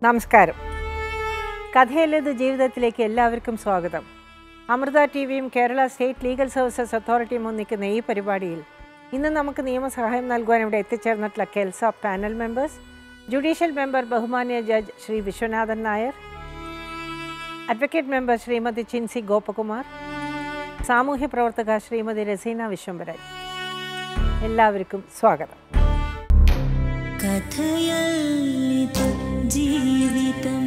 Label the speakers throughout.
Speaker 1: നമസ്കാരം കഥയല്ലത് ജീവിതത്തിലേക്ക് എല്ലാവർക്കും സ്വാഗതം അമൃത ടി വിയും കേരള സ്റ്റേറ്റ് ലീഗൽ സർവീസസ് അതോറിറ്റിയും ഒന്നിക്കുന്ന ഈ പരിപാടിയിൽ ഇന്ന് നമുക്ക് നിയമസഹായം നൽകുവാൻ ഇവിടെ എത്തിച്ചേർന്നിട്ടുള്ള KELSA panel members judicial member ബഹുമാന്യ judge Shri Viswanathan Nair advocate member Shrimati Chinsy Gopakumar സാമൂഹ്യ പ്രവർത്തക ശ്രീമതി രസീന വിശ്വംഭരൻ എല്ലാവർക്കും സ്വാഗതം
Speaker 2: കഥയല്ലിത് ജീവിതം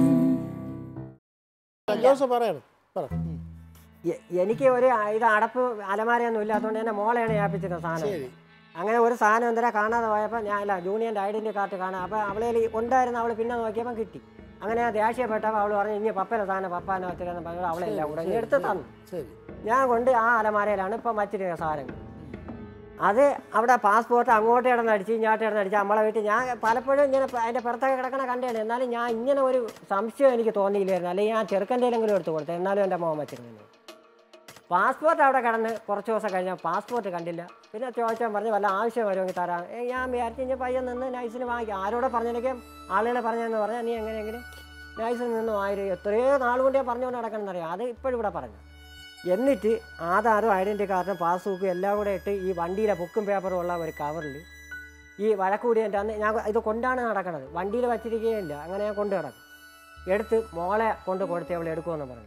Speaker 3: ജോസ് പറയണം പറ ഉം.
Speaker 4: എ- എനിക്ക് ഒരു ഇത് അടപ്പ് അലമാരയൊന്നും ഇല്ലാത്തതുകൊണ്ട് എന്നെ മോളെയാണ് ഏൽപ്പിച്ചിരുന്നത് സാധനം
Speaker 3: ശരി
Speaker 4: അങ്ങനെ ഒരു സാധനം എന്തര കാണാതെ പോയപ്പോൾ ഞാൻ അല്ല ജൂനിയൻ്റെ ഐഡൻറ്റി കാർഡ് കാണാം അപ്പോൾ അവളെ ഉണ്ടായിരുന്ന അവൾ പിന്നെ നോക്കിയപ്പോൾ കിട്ടി അങ്ങനെ ഞാൻ ദേഷ്യപ്പെട്ടപ്പോൾ അവൾ പറഞ്ഞു ഇനി പപ്പയുടെ സാധനം പപ്പാനെ വെച്ചിരുന്ന പറഞ്ഞു അവളെല്ലാം കൂടെ ഇനി എടുത്ത് തന്നു
Speaker 3: ശരി
Speaker 4: ഞാൻ കൊണ്ട് ആ അലമാരയിലാണ് ഇപ്പം വച്ചിരിക്കുന്ന സാധനങ്ങൾ അത് അവിടെ പാസ്പോർട്ട് അങ്ങോട്ട് കിടന്നടിച്ച് ഇങ്ങോട്ട് കിടന്നടിച്ച് നമ്മളെ വീട്ടിൽ ഞാൻ പലപ്പോഴും ഇങ്ങനെ പ- അതിൻ്റെ പുറത്തൊക്കെ കിടക്കണ കണ്ടാണ് എന്നാലും ഞാൻ ഇങ്ങനെ ഒരു സംശയം എനിക്ക് തോന്നിയില്ലായിരുന്നു അല്ലെങ്കിൽ ഞാൻ ചെറുക്കൻ്റെ എങ്കിലും എടുത്ത് കൊടുത്തു എന്നാലും എൻ്റെ മോൻ വച്ചിരുന്നു പാസ്പോർട്ട് അവിടെ കിടന്ന് കുറച്ച് ദിവസം കഴിഞ്ഞാൽ പാസ്പോർട്ട് കണ്ടില്ല പിന്നെ ചോദിച്ചാൽ പറഞ്ഞു വല്ല ആവശ്യം വരുമെങ്കിൽ തരാം ഏ, ഞാൻ വിചാരിച്ചു കഴിഞ്ഞാൽ പയ്യൻ നിന്ന് നൈസിന് വാങ്ങിക്കും ആരോടെ പറഞ്ഞിരിക്കും ആളുകളെ പറഞ്ഞതെന്ന് പറഞ്ഞാൽ നീ എങ്ങനെയെങ്കിലും നൈസിൽ നിന്ന് ആയിരം എത്രയോ നാൾ കൊണ്ട് ഞാൻ പറഞ്ഞുകൊണ്ട് നടക്കണമെന്നറിയാം അത് ഇപ്പോഴും ഇവിടെ പറഞ്ഞു എന്നിട്ട് ആധാറും ഐഡൻറ്റി കാർഡും പാസ്ബുക്കും എല്ലാം കൂടെ ഇട്ട് ഈ വണ്ടിയിലെ ബുക്കും പേപ്പറും ഉള്ള ഒരു കവറിൽ ഈ വഴക്കൂടി എൻ്റെ അന്ന് ഞാൻ ഇത് കൊണ്ടാണ് നടക്കണത് വണ്ടിയിൽ വച്ചിരിക്കുകയില്ല അങ്ങനെ ഞാൻ കൊണ്ടു നടക്കും എടുത്ത് മോളെ കൊണ്ട് കൊടുത്ത് അവൾ എടുക്കുമെന്ന് പറഞ്ഞു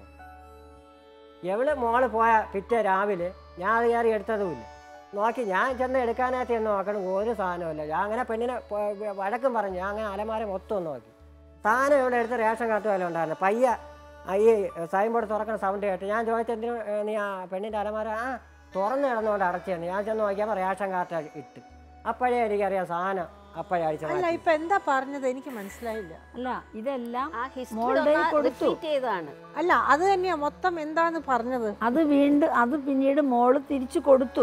Speaker 4: എവള് മോള് പോയ പിറ്റേ രാവിലെ ഞാൻ അത് കയറി എടുത്തതുമില്ല നോക്കി ഞാൻ ചെന്ന് എടുക്കാനായിട്ട് എന്ന് നോക്കണം ഒരു സാധനമില്ല ഞാൻ അങ്ങനെ പെണ്ണിനെ പ- വഴക്കും പറഞ്ഞു ഞാൻ അങ്ങനെ അലമാര മൊത്തം ഒന്ന് നോക്കി സാധനം ഇവിടെ എടുത്ത് റേഷൻ കാർഡ് വല്ല ഉണ്ടായിരുന്നു പയ്യ ആ ഈ സൈൻ ബോർഡ് തുറക്കുന്ന സൗണ്ട് കേട്ട് ഞാൻ ചോദിച്ചെന്തിനു ഏ, നീ ആ പെണ്ണിൻ്റെ അലമാര ആ തുറന്ന് കിടന്നുകൊണ്ട് അടച്ചെന്ന് ഞാൻ ചെന്ന് നോക്കിയപ്പോൾ റേഷൻ കാർഡ് ഇട്ട് അപ്പോഴേ എനിക്കറിയാം സാധനം അപ്പോഴേ അടിച്ചു
Speaker 1: അല്ല ഇപ്പൊ എന്താ പറഞ്ഞത് എനിക്ക് മനസ്സിലായില്ല
Speaker 5: അല്ല ഇതെല്ലാം
Speaker 6: ആ ഹിസ്റ്ററി
Speaker 5: മോളുടെ
Speaker 6: ഒന്ന്
Speaker 5: കൊടുത്തു.
Speaker 6: repeat ചെയ്തതാണ്
Speaker 1: അല്ല അത് തന്നെയാ മൊത്തം എന്താന്ന് പറഞ്ഞത്
Speaker 5: അത് വീണ്ടും അത് പിന്നീട് മോള് തിരിച്ചു കൊടുത്തു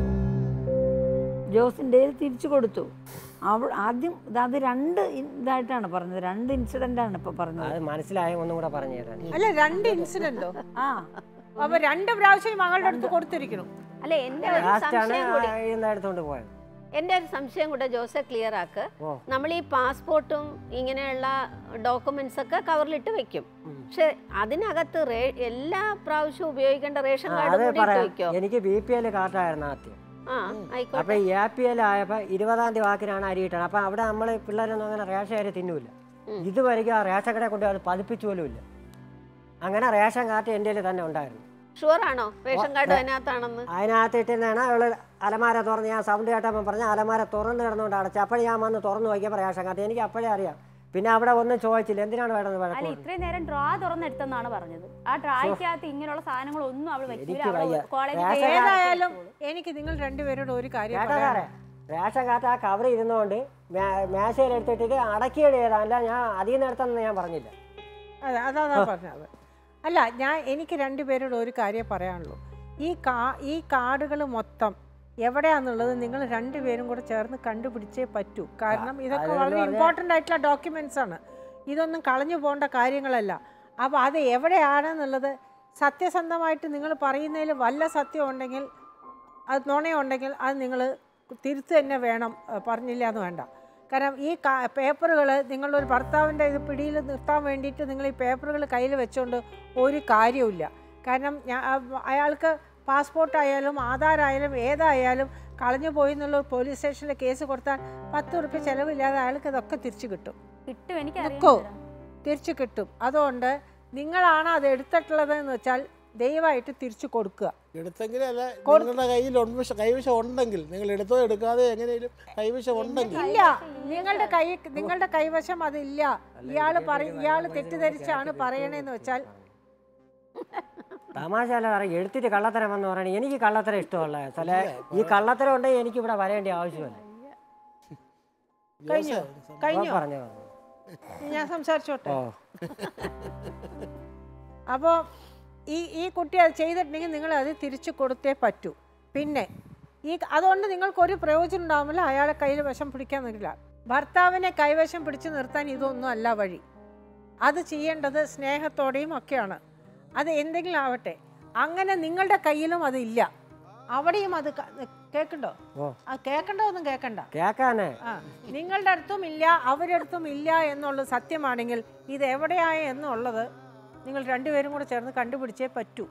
Speaker 5: ജോസിൻ്റെ തിരിച്ചു കൊടുത്തു അവൾ ആദ്യം ഇത് അത് രണ്ട് ഇ- ഇതായിട്ടാണ് പറഞ്ഞത് രണ്ട് ഇൻസിഡന്റ് ആണ് ഇപ്പൊ പറഞ്ഞത്
Speaker 4: അത് മനസ്സിലായ ഒന്നും കൂടെ പറഞ്ഞു തരാൻ
Speaker 1: അല്ല രണ്ട് ഇൻസിഡന്റോ
Speaker 5: ആ
Speaker 1: അപ്പൊ രണ്ട് പ്രാവശ്യം മകളുടെ അടുത്ത് കൊടുത്തിരിക്കണം
Speaker 6: അല്ല എന്റെ ഒരു
Speaker 4: ലാസ്റ്റാണ്
Speaker 6: സംശയം കൂടി
Speaker 4: ഇന്ന് എടുത്തുകൊണ്ട് പോയത്
Speaker 6: എന്റെ ഒരു സംശയം കൂടെ ജോസെ ക്ലിയർ ആക്ക്
Speaker 4: ഓ.
Speaker 6: നമ്മൾ ഈ പാസ്പോർട്ടും ഇങ്ങനെയുള്ള ഡോക്യുമെന്റ്സ് ഒക്കെ കവറിലിട്ട് വെക്കും പക്ഷെ അതിനകത്ത് റേ- എല്ലാ പ്രാവശ്യവും ഉപയോഗിക്കേണ്ട റേഷൻ
Speaker 4: ആ,
Speaker 6: കാർഡ്
Speaker 4: അത്
Speaker 6: കൂടി ഇട്ട്
Speaker 4: പറയാം
Speaker 6: വെക്കോ
Speaker 4: എനിക്ക് ബി പി എൽ കാർഡായിരുന്നു ആദ്യം
Speaker 6: ആ ആയിക്കോട്ടെ
Speaker 4: അപ്പൊ എ പി എൽ ആയപ്പോ ഇരുപതാം തീയതി വാക്കിനാണ് അരി കിട്ടണത് അപ്പൊ അവിടെ നമ്മൾ പിള്ളേരൊന്നും അങ്ങനെ റേഷൻ അരി തിന്നൂല ഇതുവരെയ്ക്കും ആ റേഷൻ കടയിൽ കൊണ്ട് അത് പതിപ്പിച്ചു പോലും ഇല്ല അങ്ങനെ റേഷൻ കാർഡ് എൻ്റെ കയ്യിൽ തന്നെ ഉണ്ടായിരുന്നു
Speaker 6: ഷുവർ ആണോ റേഷൻ കാർഡ് അതിനകത്താണെന്ന്
Speaker 4: അതിനകത്ത് ഇട്ടിരുന്നാണ് അവള് അലമാര തുറന്ന് ഞാൻ സൗണ്ട് കേട്ടപ്പോൾ പറഞ്ഞ അലമാര തുറന്ന് കിടന്നുകൊണ്ട് അടച്ചു അപ്പോഴേ ഞാൻ വന്ന് തുറന്ന് നോക്കിയപ്പോൾ റേഷൻ കാർഡ് എനിക്ക് അപ്പോഴേ അറിയാം പിന്നെ അവിടെ ഒന്നും ചോദിച്ചില്ല എന്തിനാണ് വേണ്ടത്
Speaker 7: അല്ല
Speaker 4: വഴക്കം
Speaker 7: ഇത്രയും നേരം ഡ്രാ തുറന്നെടുത്തെന്നാണ് പറഞ്ഞത് ആ ഡ്രായ്ക്കകത്ത് ഇങ്ങനെയുള്ള സാധനങ്ങളൊന്നും അവൾ വെക്കൂല
Speaker 4: എനിക്ക് വയ്യ.
Speaker 7: കോളേജിൽ
Speaker 4: റേഷൻ
Speaker 1: ഏതായാലും എനിക്ക് നിങ്ങൾ രണ്ടുപേരോട് ഒരു കാര്യം
Speaker 4: കേട്ടോ
Speaker 1: പറയാം
Speaker 4: സാറേ റേഷൻ കാർഡ് ആ കവർ ഇരുന്നുകൊണ്ട് മേശയിൽ എടുത്തിട്ട് അടക്കിയത് ഏതാ ഞാൻ അതിൽ നിന്ന് എടുത്തെന്ന് ഞാൻ പറഞ്ഞില്ല
Speaker 1: അതെ അതാ ഞാൻ പറഞ്ഞത് അല്ല ഞാൻ എനിക്ക് രണ്ടുപേരോട് ഒരു കാര്യം പറയാനുള്ളൂ ഈ കാ ഈ കാർഡുകൾ മൊത്തം എവിടെയാന്നുള്ളത് നിങ്ങൾ രണ്ടുപേരും കൂടെ ചേർന്ന് കണ്ടുപിടിച്ചേ പറ്റൂ കാരണം ഇതൊക്കെ
Speaker 4: അതെന്ന്
Speaker 1: വളരെ
Speaker 4: പറഞ്ഞാ-
Speaker 1: ഇമ്പോർട്ടൻ്റ് ആയിട്ടുള്ള ഡോക്യുമെന്റ്സ് ആണ് ഇതൊന്നും കളഞ്ഞു പോകേണ്ട കാര്യങ്ങളല്ല അപ്പോൾ അത് എവിടെയാണെന്നുള്ളത് സത്യസന്ധമായിട്ട് നിങ്ങൾ പറയുന്നതിൽ വല്ല സത്യം ഉണ്ടെങ്കിൽ അത് നുണയുണ്ടെങ്കിൽ അത് നിങ്ങൾ തിരുത്ത് തന്നെ വേണം ഏഹ് പറഞ്ഞില്ല എന്ന് വേണ്ട കാരണം ഈ പേപ്പറുകൾ നിങ്ങളൊരു ഭർത്താവിൻ്റെ ഇത് പിടിയിൽ നിർത്താൻ വേണ്ടിയിട്ട് നിങ്ങൾ ഈ പേപ്പറുകൾ കയ്യിൽ വെച്ചുകൊണ്ട് ഒരു കാര്യവുമില്ല കാരണം ഞാൻ അയാൾക്ക് പാസ്പോർട്ട് ആയാലും ആധാർ ആയാലും ഏതായാലും കളഞ്ഞു പോയി എന്നുള്ള ഒരു പോലീസ് സ്റ്റേഷനിൽ കേസ് കൊടുത്താൽ പത്ത് ഉറുപ്പ്യ ചിലവില്ലാതെ അയാൾക്ക് ഇതൊക്കെ തിരിച്ചു കിട്ടും
Speaker 7: കിട്ടും എനിക്ക്
Speaker 1: നിൽക്കോ തിരിച്ചു കിട്ടും അതുകൊണ്ട് നിങ്ങളാണ് അത് എടുത്തിട്ടുള്ളത് എന്ന് വെച്ചാൽ ദയവായിട്ട് തിരിച്ചു കൊടുക്കുക
Speaker 3: എടുത്തെങ്കിലും അല്ല
Speaker 1: കൊടു-
Speaker 3: നിങ്ങളുടെ കയ്യിൽ ഉൺവശം കൈവശം ഉണ്ടെങ്കിൽ നിങ്ങൾ എടുത്തോ എടുക്കാതെ എങ്ങനെയും കൈവശം ഉണ്ടെങ്കിൽ
Speaker 1: ഇല്ല നിങ്ങളുടെ കൈ നിങ്ങളുടെ കൈവശം അതില്ല ഇയാള് പറയും ഇയാള് തെറ്റിദ്ധരിച്ചാണ് പറയണേന്ന് വെച്ചാൽ
Speaker 4: തമാശ അല്ല സാറേ എടുത്തിട്ട് കള്ളത്തരം എന്ന് പറയണേ എനിക്ക് കള്ളത്തരം ഇഷ്ടമല്ല ചില ഈ കള്ളത്തരം ഉണ്ടെങ്കിൽ എനിക്ക് ഇവിടെ വരേണ്ട ആവശ്യമല്ല
Speaker 1: കഴിഞ്ഞോ കഴിഞ്ഞോ
Speaker 4: പറഞ്ഞു
Speaker 1: ഞാൻ സംസാരിച്ചോട്ടെ
Speaker 4: ഓ
Speaker 1: അപ്പോൾ ഈ ഈ കുട്ടി അത് ചെയ്തിട്ടുണ്ടെങ്കിൽ നിങ്ങൾ അത് തിരിച്ചു കൊടുത്തേ പറ്റൂ പിന്നെ ഈ അതുകൊണ്ട് നിങ്ങൾക്കൊരു പ്രയോജനം ഉണ്ടാവില്ല അയാളെ കയ്യിൽ വശം പിടിക്കാൻ നിൽക്കില്ല ഭർത്താവിനെ കൈവശം പിടിച്ചു നിർത്താൻ ഇതൊന്നും അല്ല വഴി അത് ചെയ്യേണ്ടത് സ്നേഹത്തോടെയും ഒക്കെയാണ് അത് എന്തെങ്കിലും ആവട്ടെ അങ്ങനെ നിങ്ങളുടെ കയ്യിലും അതില്ല അവിടെയും അത് ക- കേൾക്കണ്ടോ
Speaker 4: ഓ
Speaker 1: ആ കേൾക്കണ്ടോ ഒന്നും കേൾക്കണ്ട
Speaker 4: കേക്കാനേ
Speaker 1: ആ നിങ്ങളുടെ അടുത്തും ഇല്ല അവരുടെ അടുത്തും ഇല്ല എന്നുള്ളത് സത്യമാണെങ്കിൽ ഇത് എവിടെയായ എന്നുള്ളത് നിങ്ങൾ രണ്ടുപേരും കൂടെ ചേർന്ന് കണ്ടുപിടിച്ചേ പറ്റൂ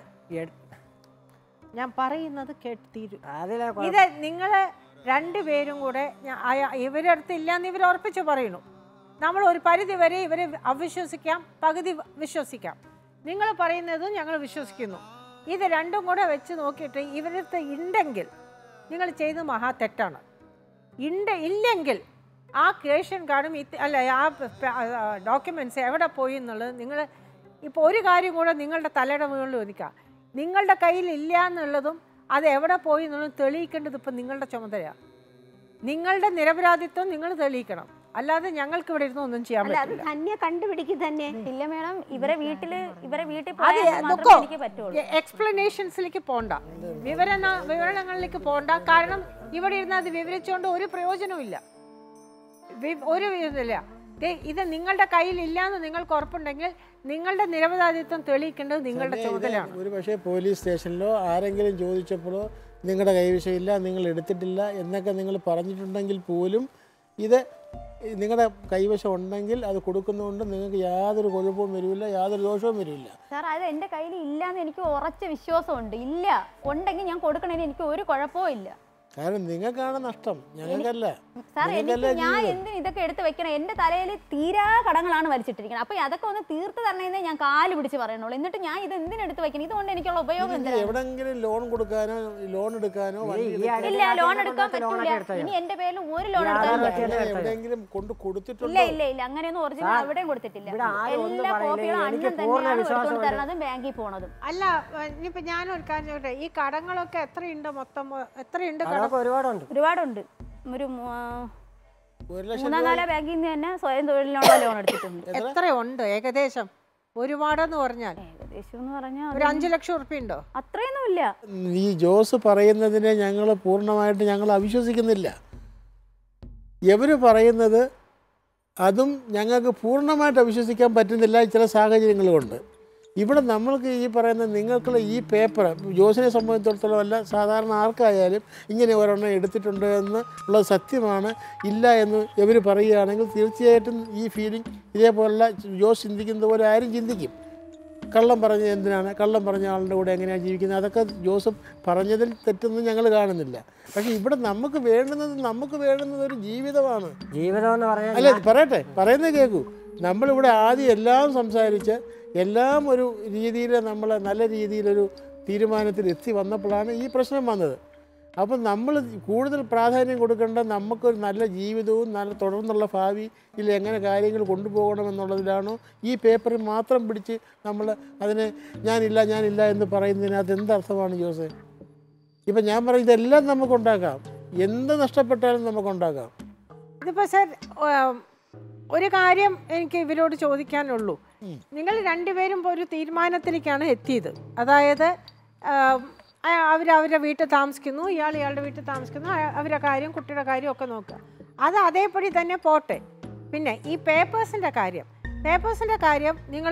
Speaker 1: ഞാൻ പറയുന്നത് കേട്ട് തീരും
Speaker 4: അതിലെ കുഴപ്പം-
Speaker 1: ഇത് നിങ്ങൾ രണ്ടുപേരും കൂടെ ഞാ- അയ- ഇവരുടെ അടുത്ത് ഇല്ലാന്ന് ഇവർ ഉറപ്പിച്ച് പറയുന്നു നമ്മൾ ഒരു പരിധി വരെ ഇവരെ അവിശ്വസിക്കാം പകുതി വ- വിശ്വസിക്കാം നിങ്ങൾ പറയുന്നതും ഞങ്ങൾ വിശ്വസിക്കുന്നു ഇത് രണ്ടും കൂടെ വെച്ച് നോക്കിയിട്ട് ഇവരുടെ അടുത്ത് ഉണ്ടെങ്കിൽ നിങ്ങൾ ചെയ്ത് മഹാ തെറ്റാണ് ഉണ്ട് ഇല്ലെങ്കിൽ ആ റേഷൻ കാർഡും ഇത് അല്ല ആ ഡോക്യുമെൻറ്റ്സ് എവിടെ പോയി എന്നുള്ളത് നിങ്ങൾ ഇപ്പോൾ ഒരു കാര്യം കൂടെ നിങ്ങളുടെ തലയുടെ മുകളിൽ ഒതുക്കുക നിങ്ങളുടെ കയ്യിൽ ഇല്ല എന്നുള്ളതും അത് എവിടെ പോയി എന്നുള്ളതും തെളിയിക്കേണ്ടത് ഇപ്പം നിങ്ങളുടെ ചുമതലയാണ് നിങ്ങളുടെ നിരപരാധിത്വം നിങ്ങൾ തെളിയിക്കണം അല്ലാതെ ഞങ്ങൾക്ക് ഇവിടെ ഇരുന്ന് ഒന്നും ചെയ്യാൻ
Speaker 6: അല്ല അത്
Speaker 1: പറ്റില്ല
Speaker 6: ധന്യ കണ്ടുപിടിക്കും തന്നെ
Speaker 7: ഇല്ല മേഡം ഇവരെ വീട്ടില് ഇവരെ വീട്ടിൽ
Speaker 1: അത്
Speaker 7: പോയാൽ മാത്രമേ
Speaker 1: നോക്കോ
Speaker 7: എനിക്ക് പറ്റുള്ളൂ
Speaker 1: എക്സ്പ്ലനേഷൻസിലേക്ക് പോണ്ട വിവരണ വിവരണങ്ങളിലേക്ക് പോണ്ട കാരണം ഇവിടെ ഇരുന്ന് അത് വിവരിച്ചുകൊണ്ട് ഒരു പ്രയോജനവും വി- ഒരു ഇതില്ല ദേ, ഇത് നിങ്ങളുടെ കയ്യിൽ ഇല്ലാന്ന് നിങ്ങൾക്ക് ഉറപ്പുണ്ടെങ്കിൽ നിങ്ങളുടെ നിരപരാധിത്വം തെളിയിക്കേണ്ടത് നിങ്ങളുടെ ചുമതലയാണ്
Speaker 3: ഒരു പക്ഷേ പോലീസ് സ്റ്റേഷനിലോ ആരെങ്കിലും ചോദിച്ചപ്പോഴോ നിങ്ങളുടെ കൈവശമില്ല നിങ്ങൾ എടുത്തിട്ടില്ല എന്നൊക്കെ നിങ്ങൾ പറഞ്ഞിട്ടുണ്ടെങ്കിൽ പോലും ഇത് നിങ്ങളുടെ കൈവശം ഉണ്ടെങ്കിൽ അത് കൊടുക്കുന്നതുകൊണ്ട് നിങ്ങൾക്ക് യാതൊരു കുഴപ്പവും വരില്ല യാതൊരു ദോഷവും വരില്ല
Speaker 7: സാർ അത് എന്റെ കയ്യിൽ ഇല്ലാന്ന് എനിക്ക് ഉറച്ച വിശ്വാസമുണ്ട് ഇല്ല ഉണ്ടെങ്കിൽ ഞാൻ കൊടുക്കണേന് എനിക്ക് ഒരു കുഴപ്പവും ഇല്ല
Speaker 3: കാരണം നിങ്ങൾക്കാണ് നഷ്ടം ഞങ്ങൾക്കല്ല
Speaker 7: സാർ
Speaker 3: നിങ്ങൾക്കല്ല
Speaker 7: എനിക്ക് ഞാൻ
Speaker 3: ജീവിതം
Speaker 7: എന്തിന് ഇതൊക്കെ എടുത്ത് വെക്കണം എന്റെ തലയിൽ തീരാ കടങ്ങളാണ് വലിച്ചിട്ടിരിക്കുന്നത് അപ്പൊ അതൊക്കെ ഒന്ന് തീർത്ത് തരണേന്നേ ഞാൻ കാല് പിടിച്ച് പറയണുള്ളൂ എന്നിട്ട് ഞാൻ ഇത് എന്തിനെടുത്ത് വെക്കണം ഇതുകൊണ്ട് എനിക്കുള്ള ഉപയോഗം
Speaker 3: ഇത്
Speaker 7: എന്തിനാണ്
Speaker 3: എവിടെങ്കിലും ലോൺ കൊടുക്കാനോ ലോൺ എടുക്കാനോ വണ്ടി
Speaker 4: ഈ
Speaker 3: എടുക്കാനോ
Speaker 4: അടുത്ത
Speaker 7: ഇല്ല
Speaker 4: കാലത്ത്
Speaker 7: ലോൺ
Speaker 4: ഞാൻ
Speaker 7: എടുക്കാൻ
Speaker 4: കൊണ്ടുവച്ച ലോണൊക്കെ
Speaker 7: പറ്റൂല
Speaker 4: എടുത്തതാ.
Speaker 7: ഇനി എന്റെ പേരിൽ ഒരു ലോൺ
Speaker 4: ഈ
Speaker 7: എടുക്കാൻ
Speaker 4: ആധാർ
Speaker 7: പറ്റില്ല
Speaker 4: വെച്ച്
Speaker 3: അങ്ങനെ എവിടെയെങ്കിലും കൊണ്ട്
Speaker 7: ഇല്ല
Speaker 3: കൊടുത്തിട്ടുണ്ടോ
Speaker 7: ഇല്ല ഇല്ല അങ്ങനെയൊന്നും ഒറിജിനൽ
Speaker 4: സാർ,
Speaker 7: അവിടെയും കൊടുത്തിട്ടില്ല
Speaker 4: ഇവിടെ ആരും ഒന്നും
Speaker 7: എല്ലാ
Speaker 4: പറയില്ല.
Speaker 7: കോപ്പികളും
Speaker 4: എനിക്ക്
Speaker 7: അണ്ണൻ
Speaker 4: പൂർണ്ണ
Speaker 7: തന്നെയാണ് എടുത്തുകൊണ്ട്
Speaker 4: വിശ്വാസമുണ്ട്.
Speaker 7: തരണതും ബാങ്കിൽ പോണതും
Speaker 1: അല്ല ഇനിയിപ്പോൾ ഞാനൊരു കാര്യം ചോദിക്കട്ടെ ഈ കടങ്ങളൊക്കെ എത്രയുണ്ട് മൊത്തം എത്രയുണ്ട് കടം
Speaker 4: അതൊക്കെ ഒരുപാടുണ്ട്
Speaker 7: ഒരുപാടുണ്ട് ഒരു മൂ-
Speaker 3: ഒരു ലക്ഷം
Speaker 7: മൂന്നാം നാലാ ബാങ്കിൽ നിന്ന് തന്നെ സ്വയം തൊഴിലിനുള്ള ലോൺ എടുത്തിട്ടുണ്ട്
Speaker 1: എത്രയുണ്ട് ഏകദേശം ഒരുപാടെന്ന് പറഞ്ഞാൽ
Speaker 7: ഏകദേശം എന്ന് പറഞ്ഞാൽ
Speaker 1: ഒരു അഞ്ചു ലക്ഷം ഉറുപ്പ്യ ഉണ്ടോ
Speaker 7: അത്രയൊന്നും ഇല്ല
Speaker 3: ഈ ജോസ് പറയുന്നതിനെ ഞങ്ങൾ പൂർണ്ണമായിട്ട് ഞങ്ങൾ അവിശ്വസിക്കുന്നില്ല ഇവർ പറയുന്നത് അതും ഞങ്ങൾക്ക് പൂർണ്ണമായിട്ട് അവിശ്വസിക്കാൻ പറ്റുന്നില്ല ചില സാഹചര്യങ്ങൾ കൊണ്ട് ഇവിടെ നമ്മൾക്ക് ഈ പറയുന്ന നിങ്ങൾക്കുള്ള ഈ പേപ്പർ ജോസിനെ സംബന്ധിച്ചിടത്തോളം അല്ല സാധാരണ ആർക്കായാലും ഇങ്ങനെ ഒരെണ്ണം എടുത്തിട്ടുണ്ട് എന്ന് ഉള്ളത് സത്യമാണ് ഇല്ല എന്ന് ഇവർ പറയുകയാണെങ്കിൽ തീർച്ചയായിട്ടും ഈ ഫീലിംഗ് ഇതേപോലുള്ള ജോസ് ചിന്തിക്കുന്നത് പോലെ ആരും ചിന്തിക്കും കള്ളം പറഞ്ഞത് എന്തിനാണ് കള്ളം പറഞ്ഞ ആളുടെ കൂടെ എങ്ങനെയാണ് ജീവിക്കുന്നത് അതൊക്കെ ജോസഫ് പറഞ്ഞതിൽ തെറ്റൊന്നും ഞങ്ങൾ കാണുന്നില്ല പക്ഷേ ഇവിടെ നമുക്ക് വേണ്ടുന്നത് നമുക്ക് വേണ്ടുന്നത് ഒരു ജീവിതമാണ്
Speaker 4: ജീവിതം എന്ന് പറഞ്ഞാൽ
Speaker 3: അല്ല പറയട്ടെ പറയുന്നത് കേൾക്കൂ നമ്മളിവിടെ ആദ്യം എല്ലാം സംസാരിച്ച് എല്ലാം ഒരു രീതിയിൽ നമ്മൾ നല്ല രീതിയിലൊരു തീരുമാനത്തിൽ എത്തി വന്നപ്പോഴാണ് ഈ പ്രശ്നം വന്നത് അപ്പം നമ്മൾ കൂടുതൽ പ്രാധാന്യം കൊടുക്കേണ്ട നമുക്കൊരു നല്ല ജീവിതവും നല്ല തുടർന്നുള്ള ഭാവിയിൽ എങ്ങനെ കാര്യങ്ങൾ കൊണ്ടുപോകണമെന്നുള്ളതിലാണോ ഈ പേപ്പറിൽ മാത്രം പിടിച്ച് നമ്മൾ അതിനെ ഞാനില്ല ഞാനില്ല എന്ന് പറയുന്നതിനകത്ത് എന്തർത്ഥമാണ് ജോസെ ഇപ്പം ഞാൻ പറയും ഇതെല്ലാം നമുക്കുണ്ടാക്കാം എന്ത് നഷ്ടപ്പെട്ടാലും നമുക്കുണ്ടാക്കാം
Speaker 1: ഇതിപ്പോ സർ ഉം, ഒരു കാര്യം എനിക്ക് ഇവരോട് ചോദിക്കാനുള്ളൂ നിങ്ങൾ രണ്ടുപേരും ഇപ്പോൾ ഒരു തീരുമാനത്തിലേക്കാണ് എത്തിയത് അതായത് അവർ അവരുടെ വീട്ടിൽ താമസിക്കുന്നു ഇയാൾ ഇയാളുടെ വീട്ടിൽ താമസിക്കുന്നു അയ- അവരുടെ കാര്യം കുട്ടിയുടെ കാര്യം ഒക്കെ നോക്കുക അത് അതേപടി തന്നെ പോട്ടെ പിന്നെ ഈ പേപ്പേഴ്സിൻ്റെ കാര്യം പേപ്പേഴ്സിൻ്റെ കാര്യം നിങ്ങൾ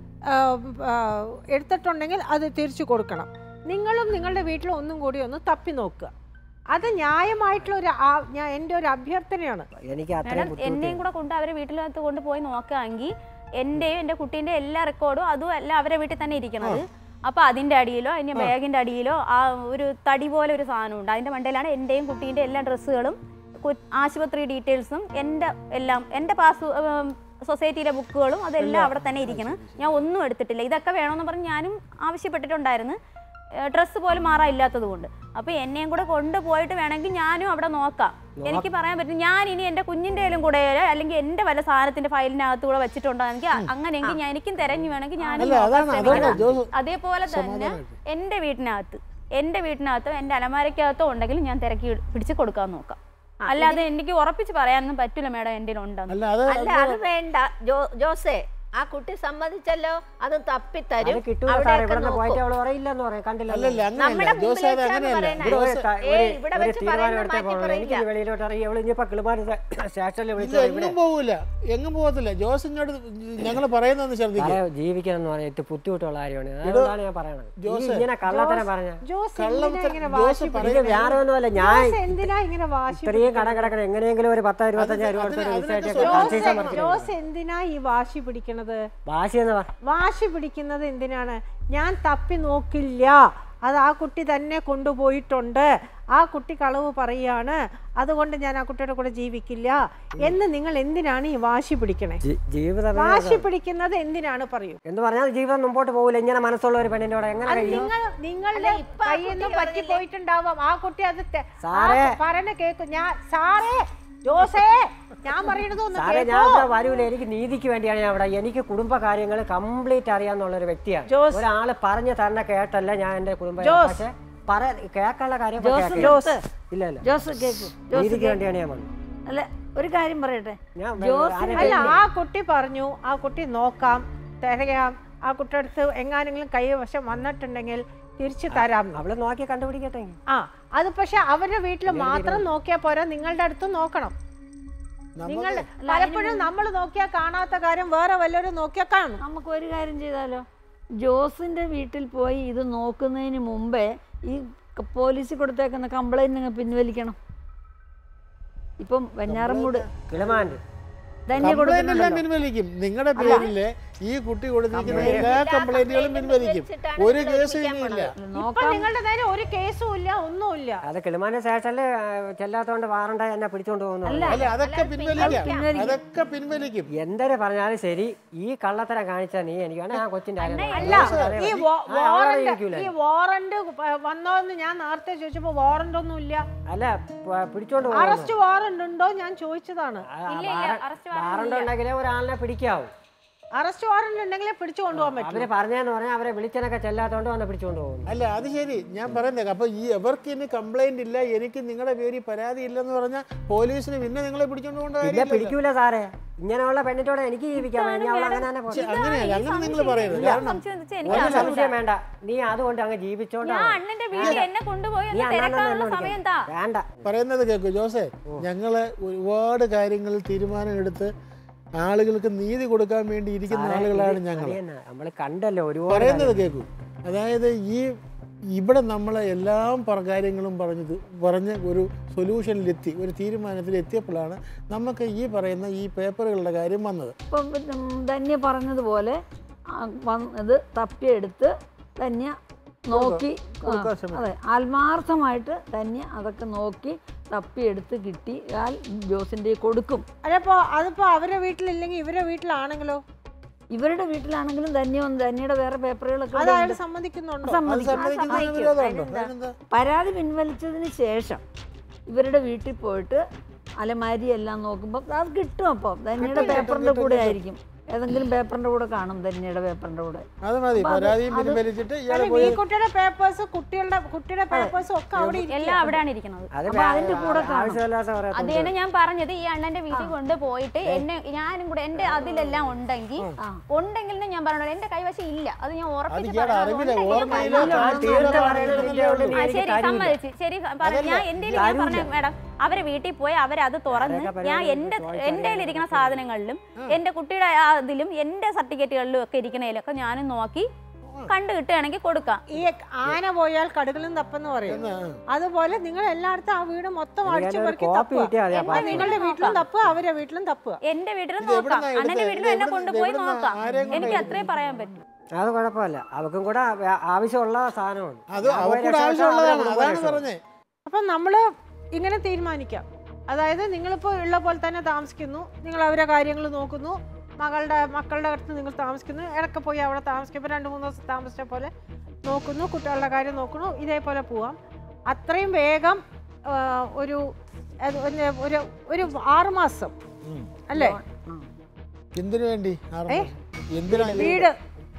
Speaker 1: എടുത്തിട്ടുണ്ടെങ്കിൽ അത് തിരിച്ചു കൊടുക്കണം നിങ്ങളും നിങ്ങളുടെ വീട്ടിൽ ഒന്നും കൂടി ഒന്ന് തപ്പി നോക്കുക അത് ന്യായമായിട്ടുള്ള ഒരു ആ- ഞാൻ എൻ്റെ ഒരു അഭ്യർത്ഥനയാണ്
Speaker 4: എനിക്ക് അത്രയും
Speaker 7: മാഡം
Speaker 4: ബുദ്ധിമുട്ട്
Speaker 7: എന്നെയും കൂടെ കൊണ്ട് അവരെ വീട്ടിനകത്ത് കൊണ്ട് പോയി നോക്കുകയാണെങ്കിൽ എന്റെയും എന്റെ കുട്ടീന്റെ എല്ലാ റെക്കോർഡും അതും എല്ലാം അവരെ വീട്ടിൽ തന്നെ ഇരിക്കണത് അപ്പൊ അതിന്റെ അടിയിലോ അതിന്റെ ബാഗിന്റെ അടിയിലോ ആ ഒരു തടി പോലെ ഒരു സാധനമുണ്ട് അതിന്റെ മണ്ടയിലാണ് എന്റെയും കുട്ടീന്റെ എല്ലാ ഡ്രസ്സുകളും ആശുപത്രി ഡീറ്റെയിൽസും എൻ്റെ എല്ലാം എൻ്റെ പാസ് സൊസൈറ്റിയിലെ ബുക്കുകളും അതെല്ലാം അവിടെ തന്നെ ഇരിക്കണം ഞാൻ ഒന്നും എടുത്തിട്ടില്ല ഇതൊക്കെ വേണമെന്ന് പറഞ്ഞ് ഞാനും ആവശ്യപ്പെട്ടിട്ടുണ്ടായിരുന്നു ഡ്രസ്സ് പോലും മാറാനില്ലാത്തത് കൊണ്ട് അപ്പോൾ എന്നെയും കൂടെ കൊണ്ടുപോയിട്ട് വേണമെങ്കിൽ ഞാനും അവിടെ നോക്കാം എനിക്ക് പറയാൻ പറ്റും ഞാൻ ഇനി എൻ്റെ കുഞ്ഞിൻ്റെ കയ്യിലും കൂടെ അല്ലെങ്കിൽ എൻ്റെ വല്ല സാധനത്തിന്റെ ഫയലിനകത്ത് കൂടെ വെച്ചിട്ടുണ്ടോ എനിക്ക് അങ്ങനെയെങ്കിൽ ഞാൻ എനിക്കും തിരഞ്ഞു വേണമെങ്കിൽ ഞാനും
Speaker 3: അല്ല
Speaker 7: നോക്കാൻ
Speaker 3: അതാണ് അതാണ്
Speaker 7: ശ്രമിക്കാം.
Speaker 3: ജോസ്
Speaker 7: അതേപോലെ തന്നെ എൻ്റെ വീട്ടിനകത്ത് എൻ്റെ വീട്ടിനകത്തോ എൻ്റെ അലമാരക്കകത്തോ ഉണ്ടെങ്കിലും ഞാൻ തിരക്കി പിടിച്ച് കൊടുക്കാൻ നോക്കാം അല്ലാതെ എനിക്ക് ഉറപ്പിച്ച് പറയാനൊന്നും പറ്റില്ല മേഡം എൻ്റെ ഉണ്ടെന്ന്
Speaker 3: അല്ല അത്
Speaker 6: അല്ല അത് വേണ്ട ജോ ജോസേ ആ കുട്ടി സമ്മതിച്ചല്ലോ അത് തപ്പിത്തരും
Speaker 4: അത് കിട്ടൂല സാറേ
Speaker 6: അവിടെയൊക്കെ
Speaker 4: ഇവിടെ നിന്ന് പോയിട്ട്
Speaker 6: നോക്കും
Speaker 4: അവൾ പറയില്ലെന്ന് പറയും കണ്ടില്ല
Speaker 3: അല്ലല്ല അങ്ങനെയല്ല
Speaker 6: നമ്മുടെ
Speaker 3: ജോസ് അത്
Speaker 6: മുമ്പിൽ വെച്ചാണ്
Speaker 3: അങ്ങനെയല്ല
Speaker 6: പറയുന്നത്.
Speaker 4: ഇവിടെ
Speaker 3: ജോസ്
Speaker 4: ഒരു ത-
Speaker 6: ഏയ്
Speaker 4: ഒരു-
Speaker 6: ഇവിടെ
Speaker 4: ഒരു
Speaker 6: വെച്ച്
Speaker 4: തീരുമാനം
Speaker 6: പറയുന്നത്
Speaker 4: എടുത്തേ
Speaker 6: മാറ്റി
Speaker 4: പോകുള്ളൂ. എനിക്ക്
Speaker 6: പറയില്ല.
Speaker 4: വെളിയിലോട്ട് ഇറങ്ങി അവൾ ഇനിയിപ്പോ കിളിമാരി സ്റ്റേഷനിൽ
Speaker 3: ഇത്
Speaker 4: വിളിച്ചാൽ ഇവിടെ
Speaker 3: എങ്ങും പോകില്ല എങ്ങും പോകത്തില്ല ജോസ് ഇങ്ങോട്ട് ഞങ്ങൾ പറയുന്നതെന്ന് ശ്രദ്ധിക്കുക
Speaker 4: സാറേ ജീവിക്കണം എന്ന് പറഞ്ഞാൽ ഏറ്റവും ബുദ്ധിമുട്ടുള്ള കാര്യമാണ് അതുകൊണ്ടാണ് ഞാൻ പറയണത് ഈ
Speaker 3: ജോസ്,
Speaker 4: ഇങ്ങനെ കള്ളത്തരം പറഞ്ഞ
Speaker 1: ജോസ്
Speaker 3: കള്ളം
Speaker 1: എന്തിനാ ഇങ്ങനെ
Speaker 3: ജോസ്
Speaker 1: വാശി
Speaker 4: ഇത്
Speaker 3: പറയുന്നത്
Speaker 4: വേറെ ഒന്നുമല്ല ഞാൻ
Speaker 1: ജോസ് എന്തിനാ ഇങ്ങനെ വാശി
Speaker 4: ഇത്രയും കട കിടക്കണം എങ്ങനെയെങ്കിലും ഒരു പത്തോ ഇരുപത്തഞ്ചോ രൂപ
Speaker 3: അതിന്
Speaker 4: കൊടുത്തൊരു
Speaker 3: അതിനൊക്കെ
Speaker 4: വിസയായിട്ട്
Speaker 1: ജോസ്
Speaker 4: കൺസീഷൻ നടത്തി
Speaker 1: ജോസ് എന്തിനാ ഈ വാശി പിടിക്കണത്
Speaker 4: ഭാഷ എന്ന് പറ
Speaker 1: വാശി പിടിക്കുന്നത് എന്തിനാണ് ഞാൻ തപ്പി നോക്കില്ല അത് ആ കുട്ടി തന്നെ കൊണ്ടുപോയിട്ടുണ്ട് ആ കുട്ടി കളവ് പറയാണ് അതുകൊണ്ട് ഞാൻ ആ കുട്ടിയുടെ കൂടെ ജീവിക്കില്ല എന്ന് നിങ്ങൾ എന്തിനാണ് ഈ വാശി പിടിക്കണേ
Speaker 4: ജി- ജീവിതം
Speaker 1: വാശി പിടിക്കുന്നത് എന്തിനാണ് പറയൂ
Speaker 4: എന്ന് പറഞ്ഞാൽ ജീവിതം മുമ്പോട്ട് പോകില്ല ഇങ്ങനെ മനസ്സുള്ള ഒരു പെണ്ണിന്റെ കൂടെ എങ്ങനെ
Speaker 1: അത്
Speaker 4: കഴിയും
Speaker 1: നിങ്ങൾ നിങ്ങളുടെ
Speaker 6: ഇപ്പൊ ആ
Speaker 1: കയ്യിൽ നിന്ന്
Speaker 6: കുട്ടി
Speaker 1: പറ്റി
Speaker 6: പറഞ്ഞില്ലേ?
Speaker 1: പോയിട്ടുണ്ടാവാം ആ കുട്ടി അത് തെ- ആ
Speaker 4: സാറേ.
Speaker 1: പറയണ കേക്കും ഞാൻ സാറേ ജോസേ ഞാൻ പറയണത് ഒന്ന്
Speaker 4: സാറേ ഞാൻ
Speaker 1: കേട്ടോ
Speaker 4: ഇവിടെ വരൂല എനിക്ക് നീതിക്ക് വേണ്ടിയാണ് ഞാൻ ഇവിടെ എനിക്ക് കുടുംബ കാര്യങ്ങൾ കംപ്ലീറ്റ് അറിയാന്നുള്ള ഒരു വ്യക്തിയാണ്
Speaker 1: ജോസ്.
Speaker 4: ഒരാള് പറഞ്ഞു തരണ കേട്ടല്ല ഞാൻ എന്റെ കുടുംബം
Speaker 1: ജോസ്.
Speaker 4: പക്ഷെ പറ കേൾക്കാനുള്ള കാര്യം ഇപ്പൊ
Speaker 5: ജോസ്
Speaker 4: കേൾക്കാം.
Speaker 5: ജോസ്
Speaker 4: ഇല്ല ഇല്ല
Speaker 5: ജോസ് കേക്കു ജോസ്
Speaker 4: നീതിക്ക്
Speaker 5: കേക്ക്.
Speaker 4: വേണ്ടിയാണ് ഞാൻ വന്നത്
Speaker 5: അല്ല ഒരു കാര്യം പറയട്ടെ
Speaker 4: ഞാൻ
Speaker 5: ജോസ്
Speaker 4: ആരെ
Speaker 1: അല്ല ആ കുട്ടി പറഞ്ഞു ആ കുട്ടി നോക്കാം തിരയാം ആ കുട്ടിയുടെ അടുത്ത് എങ്ങാനെങ്കിലും കൈവശം വന്നിട്ടുണ്ടെങ്കിൽ തിരിച്ചു തരാം എന്ന്.
Speaker 4: അവള് നോക്കി കണ്ടുപിടിക്കട്ടെ
Speaker 1: ആ അത് പക്ഷെ അവരുടെ വീട്ടിൽ മാത്രം നോക്കിയാൽ പോരാ നിങ്ങളുടെ അടുത്ത് നോക്കണം നിങ്ങൾ പലപ്പോഴും നമ്മൾ നോക്കിയാൽ കാണാത്ത കാര്യം വേറെ വല്ലവരും നോക്കിയാൽ കാണും
Speaker 5: നമുക്ക് ഒരു കാര്യം ചെയ്താലോ ജോസിന്റെ വീട്ടിൽ പോയി ഇത് നോക്കുന്നതിന് മുമ്പേ ഈ ക- പോലീസിൽ കൊടുത്തേക്കുന്ന കംപ്ലൈന്റ് നിങ്ങൾ പിൻവലിക്കണം ഇപ്പം വെഞ്ഞാറമൂട്
Speaker 4: കിളിമാൻ്റെ
Speaker 5: ധന്യ
Speaker 3: കംപ്ലൈന്റ് എല്ലാം
Speaker 5: കൊടുക്കുന്നുണ്ടല്ലോ
Speaker 3: പിൻവലിക്കും നിങ്ങളുടെ പേരില് ഈ കുട്ടി കൊടുത്തിരിക്കുന്ന എല്ലാ കംപ്ലൈന്റുകളും പിൻവലിക്കും ഒരു കേസും ഇനിയില്ല
Speaker 1: ഇപ്പൊ
Speaker 5: നോക്കാം
Speaker 1: നിങ്ങളുടെ നേരെ ഒരു കേസും ഇല്ല ഒന്നുമില്ല
Speaker 4: അത് കിളിമാൻ്റെ സ്റ്റേഷനിൽ ചെല്ലാത്തോണ്ട് വാറണ്ട എന്നെ പിടിച്ചോണ്ട് പോകുന്നു
Speaker 3: അല്ല അതൊക്കെ പിൻവലിക്കാം അതൊക്കെ പിൻവലിക്കും
Speaker 4: എന്തൊരു പറഞ്ഞാലും ശരി ഈ കള്ളത്തരം കാണിച്ചാൽ നീ എനിക്ക് വേണേ ആ കൊച്ചിന്റെ കാര്യം നോക്കാം.
Speaker 1: അല്ല
Speaker 4: അതേ
Speaker 1: ഈ
Speaker 4: മതി.
Speaker 1: വാ-
Speaker 4: ആ, അവളവിടെ
Speaker 1: വാറണ്ട്
Speaker 4: ഇരിക്കൂല.
Speaker 1: ഈ വാറണ്ട് വന്നോന്ന് ഞാൻ നേരത്തെ ചോദിച്ചപ്പോ വാറണ്ട് ഒന്നും ഇല്ല
Speaker 4: അല്ല പ- പിടിച്ചോണ്ട് പോകുന്നു
Speaker 1: അറസ്റ്റ് വാറണ്ട് ഉണ്ടോ ഞാൻ ചോദിച്ചതാണ്
Speaker 7: ഇല്ല, ഇല്ല, arrest warrant
Speaker 4: വാറണ്ട് ഉണ്ടെങ്കിലേ ഒരാളിനെ പിടിക്കാവൂ
Speaker 1: അറസ്റ്റ് വാറണ്ട് ഉണ്ടെങ്കിലേ പിടിച്ചു കൊണ്ടുപോകാൻ പറ്റും
Speaker 4: അവര് പറഞ്ഞെന്ന് പറഞ്ഞാൽ അവരെ വിളിച്ചനൊക്കെ ചെല്ലാത്തോണ്ട് വന്ന് പിടിച്ചോണ്ട് പോകുന്നു
Speaker 3: അല്ല അത് ശരി ഞാൻ പറയുന്നത് അപ്പൊ ഈ എവർക്ക് ഇനി കംപ്ലൈന്റ് ഇല്ല എനിക്ക് നിങ്ങളുടെ പേരിൽ പരാതി ഇല്ലെന്ന് പറഞ്ഞാൽ പോലീസിന് പിന്നെ നിങ്ങളെ പിടിച്ചോണ്ട് പോകേണ്ട
Speaker 4: പിന്നെ
Speaker 3: കാര്യമില്ല
Speaker 4: പിടിക്കൂല സാറേ ഇങ്ങനെയുള്ള പെണ്ണിട്ടോടെ എനിക്ക് ജീവിക്കാൻ വേണ്ടി അവൾ അങ്ങനെ തന്നെ
Speaker 3: പക്ഷെ
Speaker 4: പോട്ടെ.
Speaker 3: അങ്ങനെയല്ല അങ്ങനെ നിങ്ങൾ പറയരുത് കാരണം
Speaker 7: സംശയം എന്ന് വെച്ചാൽ
Speaker 4: ഒരു
Speaker 7: എനിക്ക്
Speaker 4: സംശയം വേണ്ട നീ അതുകൊണ്ട് അങ്ങ് ജീവിച്ചോണ്ട്
Speaker 7: ഞാൻ അണ്ണന്റെ വീട്ടിൽ എന്നെ കൊണ്ടുപോയി
Speaker 4: നീ
Speaker 7: ഒന്ന്
Speaker 4: അണ്ണാന്ന്
Speaker 7: തിരക്കാനുള്ള
Speaker 4: തന്നെ
Speaker 7: സമയം
Speaker 4: വിളിക്കണം.
Speaker 7: എന്താ
Speaker 4: വേണ്ട
Speaker 3: പറയുന്നത് കേൾക്കൂ ജോസേ ഞങ്ങള് ഒരുപാട് കാര്യങ്ങൾ തീരുമാനമെടുത്ത് ആളുകൾക്ക് നീതി കൊടുക്കാൻ വേണ്ടി ഇരിക്കുന്ന ആളുകളാണ് ഞങ്ങൾ
Speaker 4: നമ്മൾ കണ്ടല്ലോ ഒരുപാട്
Speaker 3: പറയുന്നത് കേൾക്കൂ അതായത് ഈ ഇവിടെ നമ്മൾ എല്ലാം പറ കാര്യങ്ങളും പറഞ്ഞത് പറഞ്ഞ് ഒരു സൊല്യൂഷനിലെത്തി ഒരു തീരുമാനത്തിൽ എത്തിയപ്പോഴാണ് നമുക്ക് ഈ പറയുന്ന ഈ പേപ്പറുകളുടെ കാര്യം വന്നത്
Speaker 5: ഇപ്പം ഉം, ധന്യ പറഞ്ഞതുപോലെ ആ, വന്ന് ഇത് തപ്പിയെടുത്ത് ധന്യ നോക്കി ആ,
Speaker 3: കൊടുക്കാൻ ശ്രമിക്കും.
Speaker 5: അതെ ആത്മാർത്ഥമായിട്ട് ധന്യ അതൊക്കെ നോക്കി തപ്പിയെടുത്ത് കിട്ടിയാൽ ജോസിൻ്റെ കൊടുക്കും
Speaker 1: അതപ്പോ അതിപ്പോ അവരുടെ വീട്ടിലില്ലെങ്കിൽ ഇവരുടെ വീട്ടിലാണെങ്കിലോ
Speaker 5: ഇവരുടെ വീട്ടിലാണെങ്കിലും ധന്യ വന്ന് ധന്യയുടെ വേറെ പേപ്പറുകളൊക്കെ
Speaker 1: അത്
Speaker 5: ഇവിടെ
Speaker 1: അയാൾ
Speaker 5: ഉണ്ട്.
Speaker 1: സമ്മതിക്കുന്നുണ്ടോ
Speaker 3: അത്
Speaker 5: സമ്മതിക്കും.
Speaker 3: സമ്മതിക്കുന്നതിന് വിരോധമുണ്ടോ അതിനെന്താ
Speaker 5: പരാതി പിൻവലിച്ചതിന് ശേഷം ഇവരുടെ വീട്ടിൽ പോയിട്ട് അലമാരി എല്ലാം നോക്കുമ്പോൾ അത് കിട്ടും അപ്പോൾ ധന്യയുടെ
Speaker 3: കിട്ടും,
Speaker 5: പേപ്പറിൻ്റെ
Speaker 3: കിട്ടും,
Speaker 5: കൂടെ
Speaker 3: കിട്ടും.
Speaker 5: ആയിരിക്കും ഏതെങ്കിലും പേപ്പറിൻ്റെ കൂടെ കാണും ധന്യയുടെ പേപ്പറിൻ്റെ കൂടെ
Speaker 3: അത് മതി
Speaker 5: അപ്പൊ അത്
Speaker 3: പരാതിയും
Speaker 5: അത്
Speaker 3: പിൻവലിച്ചിട്ട് ഇയാളെ
Speaker 1: കാരണം
Speaker 3: പോയി
Speaker 1: ഈ കുട്ടിയുടെ പേപ്പേഴ്സ് കുട്ടികളുടെ കുട്ടിയുടെ പേപ്പേഴ്സും ഒക്കെ അവിടെ
Speaker 7: എല്ലാം
Speaker 1: ഇരിക്കുകയാണ്.
Speaker 7: അവിടെയാണ് ഇരിക്കുന്നത്
Speaker 4: അത്
Speaker 5: അപ്പൊ അതിന്റെ കൂടെ കാണും.
Speaker 4: ആവശ്യമില്ലാത്ത പറയാം
Speaker 7: അതാണ് ഞാൻ പറഞ്ഞത് ഈ അണ്ണന്റെ വീട്ടിൽ കൊണ്ടുപോയിട്ട് എന്നെ ഞാനും കൂടെ എന്റെ അതിലെല്ലാം ഉണ്ടെങ്കിൽ ഉണ്ടെങ്കിൽ എന്ന് ഞാൻ പറഞ്ഞു എന്റെ കൈവശം ഇല്ല അത് ഞാൻ
Speaker 3: അത്
Speaker 7: ഉറപ്പിച്ച്
Speaker 3: ഇയാളെ
Speaker 7: പറഞ്ഞു.
Speaker 3: അറിവില്ല
Speaker 7: ഉണ്ടെങ്കിൽ
Speaker 3: ഓർമ്മയില്ല
Speaker 7: പറഞ്ഞോ.
Speaker 4: ആ, തീർത്ത് പറയണത് നിന്റെ ഉള്ളിൽ
Speaker 7: ആ,
Speaker 4: എനിക്ക്
Speaker 7: ശരി
Speaker 4: കാര്യമില്ല.
Speaker 7: സമ്മതിച്ചു ശരി പറഞ്ഞു ഞാൻ എന്റെ ഞാൻ പറഞ്ഞു മാഡം അവരെ വീട്ടിൽ പോയി അവരത് തുറന്ന്
Speaker 4: അതൊക്കെ
Speaker 7: ഞാൻ
Speaker 4: പരിപാടി
Speaker 7: എന്റെ
Speaker 4: ചോദിച്ചാൽ
Speaker 7: എന്റെ ഇരിക്കുന്ന സാധനങ്ങളിലും എന്റെ കുട്ടിയുടെ ആ ഇതിലും എന്റെ സർട്ടിഫിക്കറ്റുകളിലും ഒക്കെ ഇരിക്കുന്നതിലൊക്കെ ഞാനും നോക്കി കണ്ടു കിട്ടുകയാണെങ്കിൽ കൊടുക്കാം
Speaker 1: ഈ ആന പോയാൽ കടുകളും തപ്പെന്ന് പറയും അതുപോലെ നിങ്ങൾ എല്ലായിടത്തും ആ വീട് മൊത്തം
Speaker 4: ഇത്
Speaker 1: അടിച്ചു
Speaker 4: ഞാനൊരു
Speaker 1: പെറുക്കി
Speaker 4: കോപ്പി
Speaker 1: തപ്പുക
Speaker 4: കിട്ടിയാൽ മതി,
Speaker 1: എന്നാ
Speaker 4: പാസ്
Speaker 1: നിങ്ങളുടെ വീട്ടിലും തപ്പുക അവരുടെ വീട്ടിലും തപ്പുക
Speaker 7: എന്റെ വീട്ടിലും
Speaker 3: ഇത്
Speaker 7: നോക്കാം
Speaker 3: എവിടുന്നാ
Speaker 7: അണ്ണന്റെ
Speaker 3: എടുത്തത്?
Speaker 7: വീട്ടിലും
Speaker 3: ഇത്
Speaker 7: എന്നെ
Speaker 3: എവിടുന്ന്
Speaker 7: കൊണ്ടുപോയി
Speaker 3: എവിടുന്നാ?
Speaker 7: നോക്കാം
Speaker 3: ആരെയും കൊണ്ടാ
Speaker 7: എനിക്ക്
Speaker 3: എടുത്തത്?
Speaker 7: അത്രേ പറയാൻ പറ്റും
Speaker 4: അത് കുഴപ്പമില്ല അവക്കും കൂടെ ആ- ആവശ്യമുള്ള സാധനമാണ്
Speaker 3: അത്
Speaker 4: ഞാൻ പോയ
Speaker 3: അവക്കൂടെ
Speaker 4: രക്ഷപ്പെട്ട
Speaker 3: ആവശ്യമുള്ളതാണ്
Speaker 4: അവരെ കുടുംബം
Speaker 3: അതാണ്
Speaker 4: രക്ഷപ്പെടും.
Speaker 3: പറഞ്ഞേ
Speaker 1: അപ്പം നമ്മൾ ഇങ്ങനെ തീരുമാനിക്കാം അതായത് നിങ്ങളിപ്പോൾ ഉള്ള പോലെ തന്നെ താമസിക്കുന്നു നിങ്ങൾ അവരെ കാര്യങ്ങൾ നോക്കുന്നു മകളുടെ മക്കളുടെ അടുത്ത് നിങ്ങൾ താമസിക്കുന്നു ഇടയ്ക്ക് പോയി അവിടെ താമസിക്കുമ്പോൾ രണ്ട് മൂന്ന് ദിവസം താമസിച്ച പോലെ നോക്കുന്നു കുട്ടികളുടെ കാര്യം നോക്കുന്നു ഇതേപോലെ പോവാം അത്രയും വേഗം ആ, ഒരു അത് ഒന്ന് ഒരു ഒരു ആറ് മാസം
Speaker 3: ഉം.
Speaker 1: അല്ലേ
Speaker 3: എന്തിനു വേണ്ടി ആറ്
Speaker 1: ഏ?
Speaker 3: മാസം? എന്തിനാ ഇത്?
Speaker 1: വീട്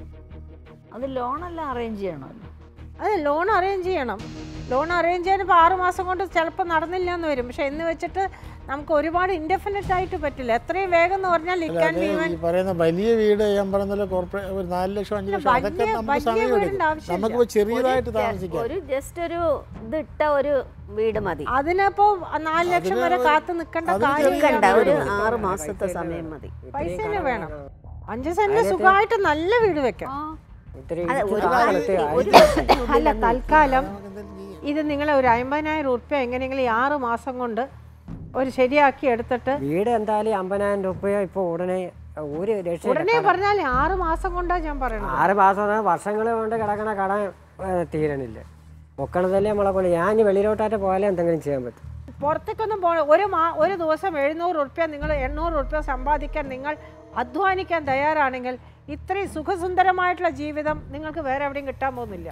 Speaker 5: അത് ലോണെല്ലാം അറേഞ്ച് ചെയ്യണമല്ലോ
Speaker 1: അത് ലോൺ അറേഞ്ച് ചെയ്യണം ലോൺ അറേഞ്ച് ചെയ്യാൻ ഇപ്പോൾ ആറ് മാസം കൊണ്ട് ചിലപ്പോൾ നടന്നില്ല എന്ന് വരും പക്ഷെ എന്ന് വെച്ചിട്ട് നമുക്ക് ഒരുപാട് ഇൻഡെഫിനറ്റ് ആയിട്ട് പറ്റില്ല എത്രയും വേഗം എന്ന് പറഞ്ഞാൽ
Speaker 3: അല്ല,
Speaker 1: ഇറ്റ് ക്യാൻ
Speaker 3: അത്
Speaker 1: ബി ഈവൻ
Speaker 3: ഈ പറയുന്ന വലിയ വീട് ഞാൻ പറഞ്ഞ കോർപ്പറേറ്റ് ഒരു നാല് ലക്ഷം അഞ്ച് ലക്ഷം
Speaker 1: വലിയ-
Speaker 3: അതൊക്കെ നമുക്ക്
Speaker 1: വലിയ
Speaker 3: സമയം
Speaker 1: വീടിന്റെ
Speaker 3: എടുക്കും
Speaker 1: ആവശ്യമില്ല.
Speaker 3: നമുക്ക് ചെറിയതായിട്ട്
Speaker 6: ഒരു
Speaker 3: താമസിക്കാം
Speaker 6: ഒരു ജസ്റ്റ് ഒരു ഇതിട്ട ഒരു വീട് മതി
Speaker 1: അതിനപ്പോ നാല് ലക്ഷം
Speaker 3: അതിന്
Speaker 1: വരെ
Speaker 3: ഒരു-
Speaker 1: കാത്തു നിൽക്കേണ്ട
Speaker 3: അതിന്
Speaker 1: കാര്യം
Speaker 3: ചെറിയ
Speaker 6: കണ്ട ഒരു
Speaker 3: വീട് മതി.
Speaker 6: ആറ് മാസത്തെ സമയം മതി
Speaker 1: പൈസ തന്നെ വേണം അഞ്ച് സെന്റ് സുഖമായിട്ട് നല്ല വീട് വെക്കാം
Speaker 4: ഇത്തിരി
Speaker 6: അതെ,
Speaker 4: ഇച്ചിരി
Speaker 6: ഒരു
Speaker 4: താഴത്ത്
Speaker 6: ഒരു
Speaker 4: ആയി.
Speaker 6: വർഷത്തിനുള്ളിൽ
Speaker 1: അല്ല
Speaker 6: തന്നെ
Speaker 1: തൽക്കാലം
Speaker 3: നമുക്ക് എന്തെങ്കിലും ചെയ്യാം.
Speaker 1: ഇത് നിങ്ങളെ ഒരു അമ്പതിനായിരം ഉറുപ്പ്യ എങ്ങനെയെങ്കിലും ഈ ആറ് മാസം കൊണ്ട് ഒരു ശരിയാക്കി എടുത്തിട്ട്
Speaker 4: വീട് എന്തായാലും അമ്പതിനായിരം രൂപയോ ഇപ്പൊ ഉടനെ ഒരു രക്ഷയില്ല.
Speaker 1: ഉടനെ പറഞ്ഞാൽ ആറ് മാസം കൊണ്ടാ ഞാൻ പറയണത്
Speaker 4: ആറ് മാസം വർഷങ്ങൾ കൊണ്ട് കിടക്കണ കട ഏ, തീരണില്ല പൊക്കണതല്ലേ നമ്മളെ കൊണ്ട് ഞാൻ ഇനി വെളിയിലോട്ടായിട്ട് പോയാലേ എന്തെങ്കിലും ചെയ്യാൻ പറ്റും
Speaker 1: പുറത്തേക്കൊന്നും പോണ ഒരു മാ ഒരു ദിവസം എഴുന്നൂറ് ഉറുപ്പ്യ നിങ്ങൾ എണ്ണൂറ് ഉറുപ്പ്യ സമ്പാദിക്കാൻ നിങ്ങൾ അധ്വാനിക്കാൻ തയ്യാറാണെങ്കിൽ ഇത്രയും സുഖസുന്ദരമായിട്ടുള്ള ജീവിതം നിങ്ങൾക്ക് വേറെ എവിടെയും കിട്ടാൻ പോകുന്നില്ല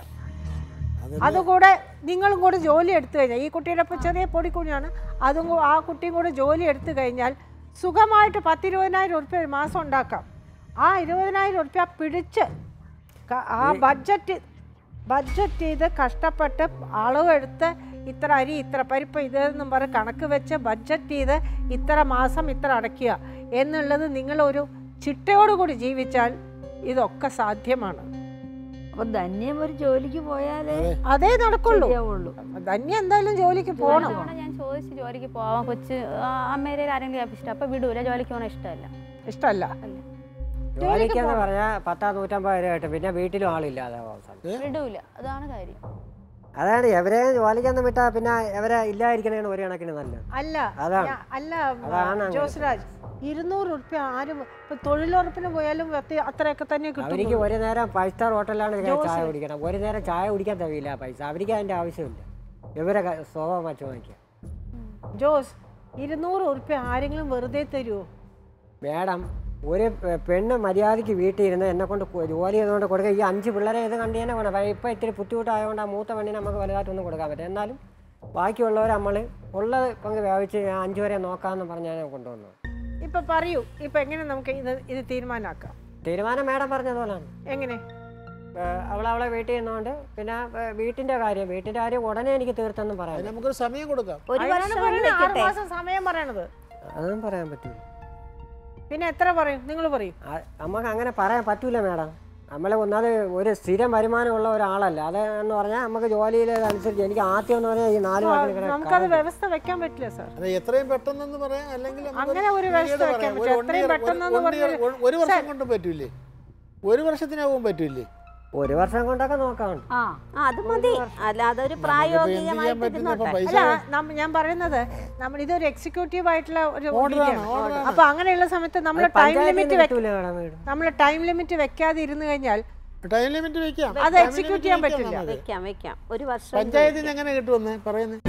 Speaker 1: അതുകൂടെ നിങ്ങളും കൂടെ ജോലി എടുത്തു കഴിഞ്ഞാൽ ഈ കുട്ടിയുടെ ഇപ്പോൾ ചെറിയ പൊടിക്കുഞ്ഞാണ് അതും കൂ- ആ കുട്ടിയും കൂടെ ജോലി എടുത്തു കഴിഞ്ഞാൽ സുഖമായിട്ട് പത്തിരുപതിനായിരം ഉറുപ്പ്യ ഒരു മാസം ഉണ്ടാക്കാം ആ ഇരുപതിനായിരം ഉറുപ്പ്യ പിടിച്ച് ക- ആ ബഡ്ജറ്റ് ബഡ്ജറ്റ് ചെയ്ത് കഷ്ടപ്പെട്ട് അളവെടുത്ത് ഇത്ര അരി ഇത്ര പരിപ്പ് ഇതെന്നും പറഞ്ഞ് കണക്ക് വെച്ച് ബഡ്ജറ്റ് ചെയ്ത് ഇത്ര മാസം ഇത്ര അടയ്ക്കുക എന്നുള്ളത് നിങ്ങളൊരു ചിട്ടയോടുകൂടി ജീവിച്ചാൽ ഇതൊക്കെ സാധ്യമാണ്
Speaker 5: അപ്പൊ ധന്യം ഒരു ജോലിക്ക് പോയാലേ
Speaker 1: അതേ നടക്കുള്ളൂ
Speaker 5: ശരിയാവുള്ളൂ
Speaker 1: ധന്യ എന്തായാലും ജോലിക്ക് പോകണം
Speaker 7: തവണ ഞാൻ ചോദിച്ചു ജോലിക്ക് പോവാൻ കൊച്ച് ആ, അമ്മേരെ ആരെങ്കിലും ഇഷ്ടം അപ്പൊ വിടൂല ജോലിക്ക് പോകണ ഇഷ്ടമല്ല
Speaker 1: ഇഷ്ടമല്ല
Speaker 4: ജോലിക്കെന്ന് പറഞ്ഞാൽ പത്താ നൂറ്റമ്പത് രൂപ കിട്ടും പിന്നെ വീട്ടിലും ആളില്ലാതെ അവസാനം
Speaker 7: വിടൂല അതാണ് കാര്യം
Speaker 4: അതാണ് എവരെ ജോലിക്കൊന്നും വിട്ടാ പിന്നെ എവരെ ഇല്ലാതിരിക്കണേണ് ഒരു കണക്കിന് നല്ലത്
Speaker 1: അല്ല
Speaker 4: അതാണ്.
Speaker 1: ഞാ- അല്ല
Speaker 4: അതാണ് അങ്ങനെ.
Speaker 1: ജോസ്രാജ് ഇരുന്നൂറ് ഉറുപ്പ്യ ആരും ഇപ്പൊ തൊഴിലുറപ്പിന് പോയാലും അത്ര- അത്രയൊക്കെ തന്നെ
Speaker 4: അവർക്ക്
Speaker 1: കിട്ടും
Speaker 4: ഒരു നേരം ഫൈവ് സ്റ്റാർ ഹോട്ടലിലാണ് ചായ കുടിക്കണം ഒരു നേരം ചായ കുടിക്കാൻ തവില്ല പൈസ അവർക്ക് അതിന്റെ ആവശ്യമില്ല ഇവരെ ക- സ്വഭാവം വച്ച് വാങ്ങിക്കുക
Speaker 1: ജോസ് ഇരുന്നൂറ് ഉറുപ്പ്യ ആരെങ്കിലും വെറുതെ തരുമോ
Speaker 4: മേഡം ഒരു പെ- പെണ്ണ് മര്യാദയ്ക്ക് വീട്ടിൽ ഇരുന്ന് എന്നെ കൊണ്ട് കൊ- ജോലി ചെയ്തുകൊണ്ട് കൊടുക്കുക ഈ അഞ്ച് പിള്ളേരെ ഇത് കണ്ട് തന്നെ വേണം ഇപ്പം ഇത്തിരി ബുദ്ധിമുട്ടായതുകൊണ്ട് ആ മൂത്ത പെണ്ണിന് നമുക്ക് വലുതായിട്ടൊന്നും കൊടുക്കാൻ പറ്റും എന്നാലും ബാക്കിയുള്ളവർ നമ്മൾ ഉള്ളത് പങ്ക് വ്യാപിച്ച് ഞാൻ അഞ്ച് വരെ നോക്കാമെന്ന് പറഞ്ഞാൽ ഞാൻ കൊണ്ടുവന്നത്
Speaker 1: ഇപ്പൊ പറയൂ ഇപ്പൊ എങ്ങനെ നമുക്ക് ഇത് ഇത് തീരുമാനമാക്കാം
Speaker 4: തീരുമാനം മേഡം പറഞ്ഞതുപോലാണ്
Speaker 1: എങ്ങനെ
Speaker 4: അവൾ അവളെ വീട്ടിൽ നിന്നുകൊണ്ട് പിന്നെ ഏ, വീട്ടിന്റെ കാര്യം വീട്ടിന്റെ കാര്യം ഉടനെ എനിക്ക് തീർത്തെന്നും പറയാം
Speaker 3: അതിന് നമുക്കൊരു സമയം കൊടുക്കാം
Speaker 6: ഒരു
Speaker 1: അതാണ്
Speaker 6: വർഷം
Speaker 1: പറയണത്, ആറ്
Speaker 6: വെക്കട്ടെ
Speaker 1: മാസം സമയം പറയണത്
Speaker 4: അതൊന്നും പറയാൻ പറ്റൂല
Speaker 1: പിന്നെ എത്ര പറയും നിങ്ങൾ പറയും
Speaker 4: ആ- നമുക്ക് അങ്ങനെ പറയാൻ പറ്റൂല മേഡം നമ്മളെ ഒന്നാമത് ഒരു സ്ഥിരം വരുമാനമുള്ള ഒരാളല്ല അത് എന്ന് പറഞ്ഞാൽ നമുക്ക് ജോലിയിൽ അനുസരിച്ച് എനിക്ക് ആദ്യം എന്ന് പറഞ്ഞാൽ ഈ നാല് വാക്കിന്
Speaker 1: നമുക്കത് വ്യവസ്ഥ വെക്കാൻ പറ്റില്ല സാർ
Speaker 3: അത് എത്രയും പെട്ടെന്നെന്ന് പറയാം അല്ലെങ്കിൽ നമുക്കൊരു
Speaker 1: അങ്ങനെ ഒരു
Speaker 3: period
Speaker 1: വ്യവസ്ഥ
Speaker 3: പറയാം.
Speaker 1: വെക്കാൻ
Speaker 3: ഒരു
Speaker 1: പറ്റും.
Speaker 3: one
Speaker 1: എത്രയും
Speaker 3: year-
Speaker 1: പെട്ടെന്നെന്ന്
Speaker 3: ഒരു- one year-
Speaker 1: പറഞ്ഞാൽ-
Speaker 3: ഒരു- ഒരു വർഷം കൊണ്ട് പറ്റൂലേ ഒരു വർഷത്തിനാവും പറ്റൂലേ
Speaker 4: ഒരു വർഷം കൊണ്ടൊക്കെ നോക്കാം
Speaker 5: ആ
Speaker 6: ആ, അത് മതി അല്ല അതൊരു
Speaker 3: നമുക്കിപ്പോ എന്ത് ചെയ്യാൻ
Speaker 6: പ്രായോഗികമായിട്ട്
Speaker 3: പറ്റുന്ന ഇപ്പൊ
Speaker 6: ഇരുന്നോട്ടെ
Speaker 3: പൈസ
Speaker 1: അല്ല നമ്മ- ഞാൻ പറയുന്നത് നമ്മൾ ഇതൊരു എക്സിക്യൂട്ടീവ് ആയിട്ടുള്ള ഒരു
Speaker 3: Order ആണ്,
Speaker 1: രീതിയാണ്.
Speaker 3: order ആണ്.
Speaker 1: അപ്പൊ അങ്ങനെയുള്ള സമയത്ത് നമ്മൾ ടൈം
Speaker 4: പഞ്ചായത്തിൽ
Speaker 1: ലിമിറ്റ്
Speaker 4: നിന്ന് കിട്ടൂല മേഡം വീട്
Speaker 1: നമ്മൾ ടൈം ലിമിറ്റ് വെക്കാതെ ഇരുന്ന് കഴിഞ്ഞാൽ
Speaker 3: ടൈം ലിമിറ്റ് വെക്കാം
Speaker 1: അത്
Speaker 3: Time
Speaker 1: execute
Speaker 3: limit
Speaker 1: ചെയ്യാൻ
Speaker 3: വെക്കാം
Speaker 1: പറ്റില്ല.
Speaker 3: നമുക്ക്.
Speaker 6: വെക്കാം വെക്കാം ഒരു വർഷം
Speaker 3: പഞ്ചായത്തിൽ നിന്ന് എങ്ങനെ കിട്ടുമെന്ന് പറയുന്നത്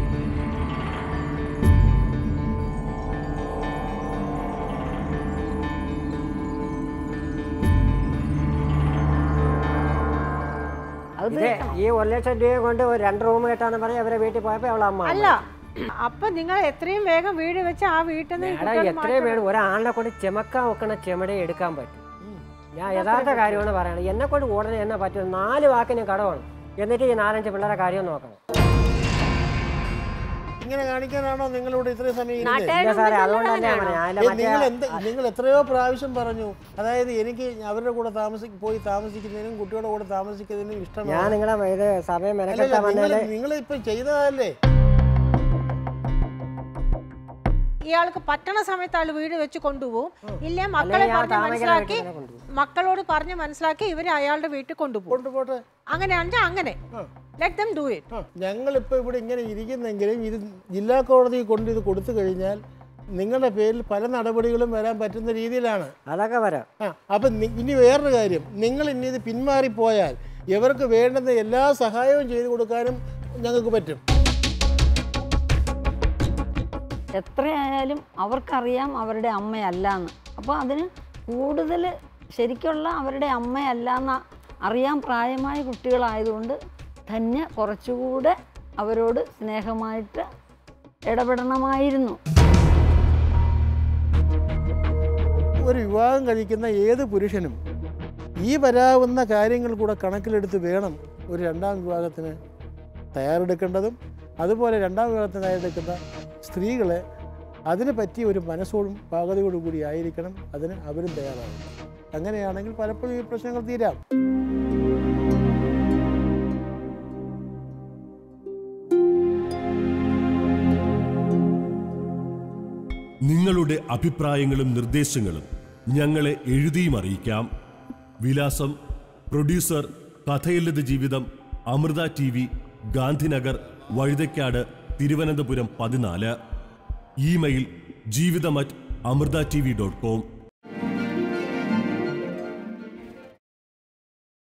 Speaker 5: അത്
Speaker 4: ഇത് ഈ ഒരു ലക്ഷം രൂപ കൊണ്ട് ഒരു രണ്ട് റൂം കേട്ടാന്ന് പറഞ്ഞാൽ അവരെ വീട്ടിൽ പോയപ്പോൾ അവളെ അമ്മ
Speaker 1: അല്ല അപ്പൊ നിങ്ങൾ എത്രയും വേഗം വീട് വെച്ച് ആ വീട്ടിൽ നിന്ന് ഈ
Speaker 4: മേഡം
Speaker 1: കുട്ടികളെ
Speaker 4: എത്രയും
Speaker 1: മാറ്റണം.
Speaker 4: വേണം ഒരാളിനെ കൊണ്ട് ചെമക്കാൻ വെക്കണ ചെമടെ എടുക്കാൻ പറ്റും ഞാൻ യഥാർത്ഥ കാര്യമാണ് പറയണത് എന്നെ കൊണ്ട് ഉടനെ എന്നെ പറ്റും നാല് വാക്കിന് കടമാണ് എന്നിട്ട് ഈ നാലഞ്ച് പിള്ളേരെ കാര്യം നോക്കണം
Speaker 3: ഇങ്ങനെ കാണിക്കാനാണോ നിങ്ങളിവിടെ ഇത്രയും സമയം ഇരുന്നത്?
Speaker 6: നാട്ടുകാരുടെ
Speaker 4: ഇല്ല സാറേ
Speaker 6: മുമ്പിൽ
Speaker 4: അതുകൊണ്ട് തന്നെ
Speaker 6: അങ്ങനെയാണോ?
Speaker 4: പറയാം അല്ല
Speaker 3: ഏ,
Speaker 4: മറ്റേ
Speaker 3: നിങ്ങൾ എന്ത് നിങ്ങൾ എത്രയോ പ്രാവശ്യം പറഞ്ഞു അതായത് എനിക്ക് അവരുടെ കൂടെ താമസി പോയി താമസിക്കുന്നതിനും കുട്ടിയുടെ കൂടെ താമസിക്കുന്നതിനും
Speaker 4: ഞാൻ
Speaker 3: ഇഷ്ടമാണ്
Speaker 4: നിങ്ങളെ ഇത് സമയം
Speaker 3: അല്ലല്ല,
Speaker 4: മെനക്കെട്ടാൻ
Speaker 3: നിങ്ങൾ
Speaker 4: വന്നേല്
Speaker 3: നിങ്ങൾ ഇപ്പൊ ചെയ്തതല്ലേ
Speaker 1: ഇയാൾക്ക് പറ്റണ സമയത്ത് ആള് വീട് വെച്ച് കൊണ്ടുപോകും ഇല്ലേ മക്കളെ
Speaker 4: അല്ലെങ്കിൽ ഞാൻ
Speaker 1: പറഞ്ഞ്
Speaker 4: താമസിക്കുന്ന
Speaker 1: മനസ്സിലാക്കി
Speaker 4: വീട്ടിൽ തന്നെ കൊണ്ടുപോകും.
Speaker 1: മക്കളോട് പറഞ്ഞ് മനസ്സിലാക്കി ഇവരെ അയാളുടെ വീട്ടിൽ കൊണ്ടുപോകും
Speaker 3: കൊണ്ടുപോട്ടെ
Speaker 1: അങ്ങനെയാണെങ്കിൽ അങ്ങനെ ലെറ്റ് ദം ഡു ഇറ്റ്
Speaker 3: ആ ഞങ്ങളിപ്പോൾ ഇവിടെ ഇങ്ങനെ ഇരിക്കുന്നെങ്കിലും ഇത് ജില്ലാ കോടതിയിൽ കൊണ്ട് ഇത് കൊടുത്തു കഴിഞ്ഞാൽ നിങ്ങളുടെ പേരിൽ പല നടപടികളും വരാൻ പറ്റുന്ന രീതിയിലാണ്
Speaker 4: അതൊക്കെ വരാം
Speaker 3: ആ അപ്പം നി- ഇനി വേറൊരു കാര്യം നിങ്ങൾ ഇനി ഇത് പിന്മാറിപ്പോയാൽ ഇവർക്ക് വേണ്ടുന്ന എല്ലാ സഹായവും ചെയ്തു കൊടുക്കാനും ഞങ്ങൾക്ക് പറ്റും
Speaker 5: എത്രയായാലും അവർക്കറിയാം അവരുടെ അമ്മയല്ലാന്ന് അപ്പോൾ അതിന് കൂടുതൽ ശരിക്കുള്ള അവരുടെ അമ്മയല്ലാന്ന് അറിയാൻ പ്രായമായ കുട്ടികളായതുകൊണ്ട് ധന്യ കുറച്ചുകൂടെ അവരോട് സ്നേഹമായിട്ട് ഇടപെടണമായിരുന്നു
Speaker 3: ഒരു വിവാഹം കഴിക്കുന്ന ഏത് പുരുഷനും ഈ വരാവുന്ന കാര്യങ്ങൾ കൂടെ കണക്കിലെടുത്ത് വേണം ഒരു രണ്ടാം വിവാഹത്തിന് തയ്യാറെടുക്കേണ്ടതും അതുപോലെ രണ്ടാം വിവാഹത്തിന് തയ്യാറെടുക്കുന്ന സ്ത്രീകളെ അതിന് പറ്റിയ ഒരു മനസ്സോടും പാകതയോടും കൂടി ആയിരിക്കണം അതിന് അവരും തയ്യാറാകും അങ്ങനെയാണെങ്കിൽ പലപ്പോഴും ഈ പ്രശ്നങ്ങൾ തീരാം
Speaker 8: നിങ്ങളുടെ അഭിപ്രായങ്ങളും നിർദ്ദേശങ്ങളും ഞങ്ങളെ എഴുതിയും അറിയിക്കാം വിലാസം പ്രൊഡ്യൂസർ കഥയില്ലത് ജീവിതം അമൃത ടി വി ഗാന്ധിനഗർ വഴുതയ്ക്കാട് തിരുവനന്തപുരം പതിനാല് email Jeevitham at Amrita T V dot com